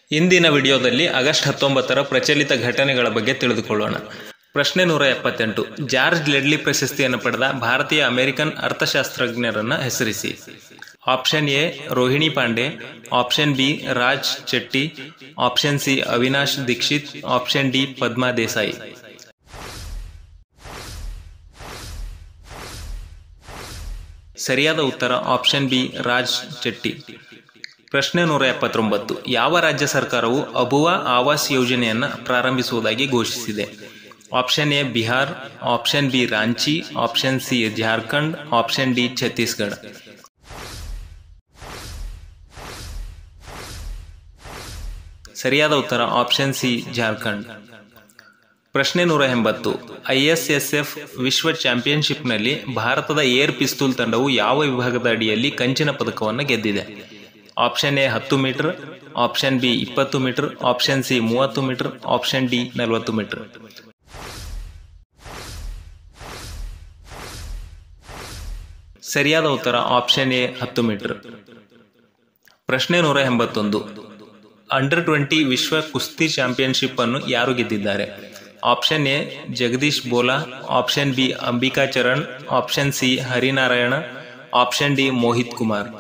ಇಂದಿನ ವಿಡಿಯೋದಲ್ಲಿ ಆಗಸ್ಟ್ ಹತ್ತೊಂಬತ್ತರ ಪ್ರಚಲಿತ ಘಟನೆಗಳ ಬಗ್ಗೆ ತಿಳಿದುಕೊಳ್ಳೋಣ ಪ್ರಶ್ನೆ ನೂರ ಎಪ್ಪತ್ತೆಂಟು ಜಾರ್ಜ್ ಲೆಡ್ಲಿ ಪ್ರಶಸ್ತಿಯನ್ನು ಪಡೆದ ಭಾರತೀಯ ಅಮೆರಿಕನ್ ಅರ್ಥಶಾಸ್ತ್ರಜ್ಞರನ್ನ ಹೆಸರಿಸಿ option A Rohini Pande option B Raj Chetty option C Avinash Dixit option D Padma Desai ಸರಿಯಾದ ಉತ್ತರ ಆಪ್ಷನ್ ಬಿ ರಾಜ್ ಚೆಟ್ಟಿ ಪ್ರಶ್ನೆ ನೂರ ಎಪ್ಪತ್ತೊಂಬತ್ತು ಯಾವ ರಾಜ್ಯ ಸರ್ಕಾರವು ಅಬುವಾ ಆವಾಸ್ ಯೋಜನೆಯನ್ನು ಪ್ರಾರಂಭಿಸುವುದಾಗಿ ಘೋಷಿಸಿದೆ option A Bihar option B Ranchi option C Jharkhand option D Chhattisgarh ಸರಿಯಾದ ಉತ್ತರ ಆಪ್ಷನ್ ಸಿ ಜಾರ್ಖಂಡ್ ಪ್ರಶ್ನೆ ನೂರ ಎಂಬತ್ತು ಐಎಸ್ಎಸ್ಎಫ್ ವಿಶ್ವ ಚಾಂಪಿಯನ್ಶಿಪ್ನಲ್ಲಿ ಭಾರತದ ಏರ್ ಪಿಸ್ತೂಲ್ ತಂಡವು ಯಾವ ವಿಭಾಗದ ಅಡಿಯಲ್ಲಿ ಕಂಚಿನ ಪದಕವನ್ನು ಗೆದ್ದಿದೆ ಆಪ್ಷನ್ ಎ ಹತ್ತು ಮೀಟರ್ ಆಪ್ಷನ್ ಬಿ ಇಪ್ಪತ್ತು ಮೀಟರ್ ಆಪ್ಷನ್ ಸಿ ಮೂವತ್ತು ಮೀಟರ್ ಆಪ್ಷನ್ ಡಿ ನಲವತ್ತು ಮೀಟರ್ ಸರಿಯಾದ ಉತ್ತರ ಆಪ್ಷನ್ ಎ ಹತ್ತು ಮೀಟರ್ ಪ್ರಶ್ನೆ ನೂರ ಎಂಬತ್ತೊಂದು ಅಂಡರ್ ಟ್ವೆಂಟಿ ವಿಶ್ವ ಕುಸ್ತಿ ಚಾಂಪಿಯನ್ಶಿಪ್ ಅನ್ನು ಯಾರು ಗೆದ್ದಿದ್ದಾರೆ option A Jagdish Bola option B Ambika Charan option C Harinarayan option D Mohit Kumar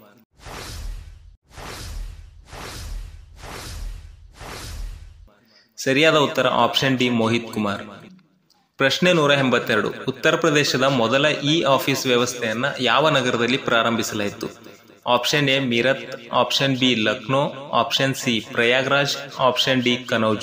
ಸರಿಯಾದ ಉತ್ತರ ಆಪ್ಷನ್ ಡಿ ಮೋಹಿತ್ ಕುಮಾರ್ ಪ್ರಶ್ನೆ ನೂರ ಎಂಬತ್ತೆರಡು ಉತ್ತರ ಪ್ರದೇಶದ ಮೊದಲ ಇ ಆಫೀಸ್ ವ್ಯವಸ್ಥೆಯನ್ನ ಯಾವ ನಗರದಲ್ಲಿ ಪ್ರಾರಂಭಿಸಲಾಯಿತು option A Meerut option B Lucknow option C Prayagraj option D Kannauj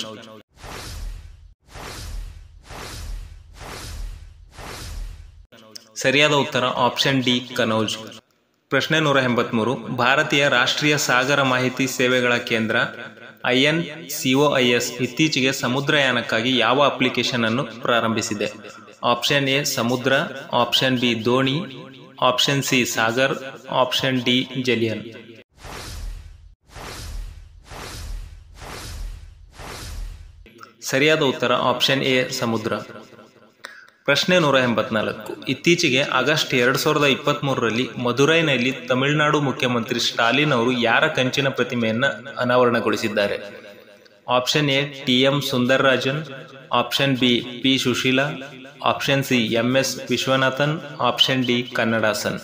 ಸರಿಯಾದ ಉತ್ತರ ಆಪ್ಷನ್ ಡಿ ಕನೌಜ್ ಪ್ರಶ್ನೆ ನೂರ ಎಂಬತ್ಮೂರು ಭಾರತೀಯ ರಾಷ್ಟ್ರೀಯ ಸಾಗರ ಮಾಹಿತಿ ಸೇವೆಗಳ ಕೇಂದ್ರ ಐಎನ್ ಸಿಒಐಎಸ್ ಇತ್ತೀಚೆಗೆ ಸಮುದ್ರಯಾನಕ್ಕಾಗಿ ಯಾವ ಅಪ್ಲಿಕೇಶನ್ ಅನ್ನು ಪ್ರಾರಂಭಿಸಿದೆ option A Samudra option B Doni option C Sagar option D Jalian ಸರಿಯಾದ ಉತ್ತರ ಆಪ್ಷನ್ ಎ ಸಮುದ್ರ ಪ್ರಶ್ನೆ ನೂರ ಎಂಬತ್ನಾಲ್ಕು ಇತ್ತೀಚೆಗೆ ಆಗಸ್ಟ್ ಎರಡ್ ಸಾವಿರದ ಇಪ್ಪತ್ತ್ ಮೂರರಲ್ಲಿ ಮದುರೈನಲ್ಲಿ ತಮಿಳುನಾಡು ಮುಖ್ಯಮಂತ್ರಿ ಸ್ಟಾಲಿನ್ ಅವರು ಯಾರ ಕಂಚಿನ ಪ್ರತಿಮೆಯನ್ನ ಅನಾವರಣಗೊಳಿಸಿದ್ದಾರೆ option A T M Soundararajan option B P Susheela option C M S Viswanathan option D Kannadasan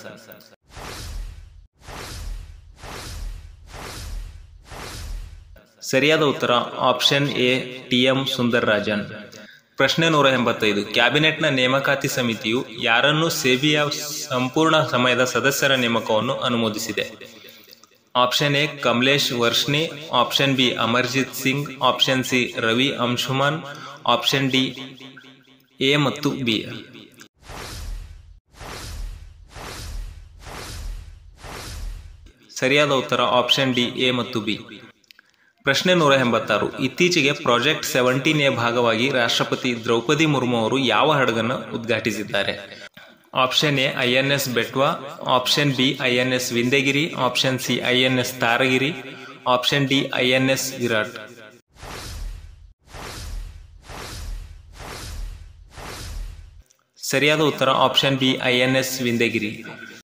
ಸರಿಯಾದ ಉತ್ತರ option A T M Soundararajan ಪ್ರಶ್ನೆ ನೂರ ಎಂಬತ್ತೈದು ಕ್ಯಾಬಿನೆಟ್ನ ನೇಮಕಾತಿ ಸಮಿತಿಯು ಯಾರನ್ನು ಸೇಬಿಯ ಸಂಪೂರ್ಣ ಸಮಯದ ಸದಸ್ಯರ ನೇಮಕವನ್ನು ಅನುಮೋದಿಸಿದೆ option A Kamlesh Varshney option B Amarjeet Singh option C Ravi Anshuman option D A ಮತ್ತು ಬಿ ಸರಿಯಾದ ಉತ್ತರ ಆಪ್ಷನ್ ಡಿ ಎ ಮತ್ತು ಬಿ ಪ್ರಶ್ನೆ ನೂರ ಎಂಬತ್ತಾರು ಇತ್ತೀಚೆಗೆ ಪ್ರಾಜೆಕ್ಟ್ ಸೆವೆಂಟೀನ್ ಎ ಭಾಗವಾಗಿ ರಾಷ್ಟ್ರಪತಿ ದ್ರೌಪದಿ ಮುರ್ಮು ಅವರು ಯಾವ ಹಡಗನ್ನು ಉದ್ಘಾಟಿಸಿದ್ದಾರೆ option A INS Betwa option B INS Vindhyagiri option C INS Taragiri option D INS Virat ಸರಿಯಾದ ಉತ್ತರ ಆಪ್ಷನ್ ಬಿ ಐಎನ್ಎಸ್ ವಿಂಧ್ಯಗಿರಿ